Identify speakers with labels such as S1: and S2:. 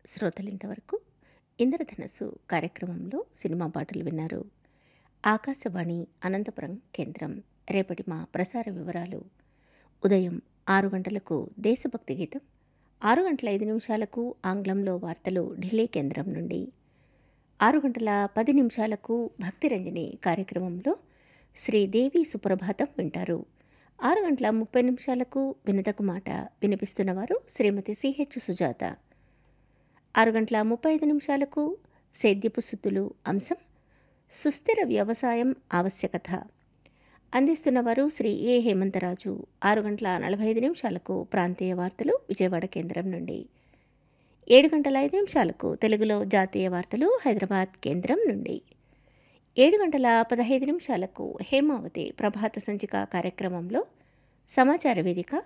S1: శ్రోతలింతవరకు ఇంద్రధనస్సు కార్యక్రమంలో సినిమా పాటలు విన్నారు ఆకాశవాణి అనంతపురం కేంద్రం రేపటి మా ప్రసార వివరాలు ఉదయం ఆరు గంటలకు దేశభక్తి గీతం ఆరు గంటల ఐదు నిమిషాలకు ఆంగ్లంలో వార్తలు ఢిల్లీ కేంద్రం నుండి ఆరు గంటల పది నిమిషాలకు భక్తిరంజని కార్యక్రమంలో శ్రీదేవి సుప్రభాతం వింటారు ఆరు గంటల ముప్పై నిమిషాలకు వినతకు మాట వినిపిస్తున్నవారు శ్రీమతి సిహెచ్ సుజాత ఆరు గంటల ముప్పై ఐదు నిమిషాలకు సేద్యపు సుత్తులు అంశం సుస్థిర వ్యవసాయం ఆవశ్యకత అందిస్తున్నవారు శ్రీ ఏ హేమంతరాజు ఆరు గంటల నలభై ఐదు నిమిషాలకు ప్రాంతీయ వార్తలు విజయవాడ కేంద్రం నుండి ఏడు గంటల ఐదు నిమిషాలకు తెలుగులో జాతీయ వార్తలు హైదరాబాద్ కేంద్రం నుండి ఏడు గంటల పదహైదు నిమిషాలకు హేమావతి ప్రభాత సంచిక కార్యక్రమంలో సమాచార వేదిక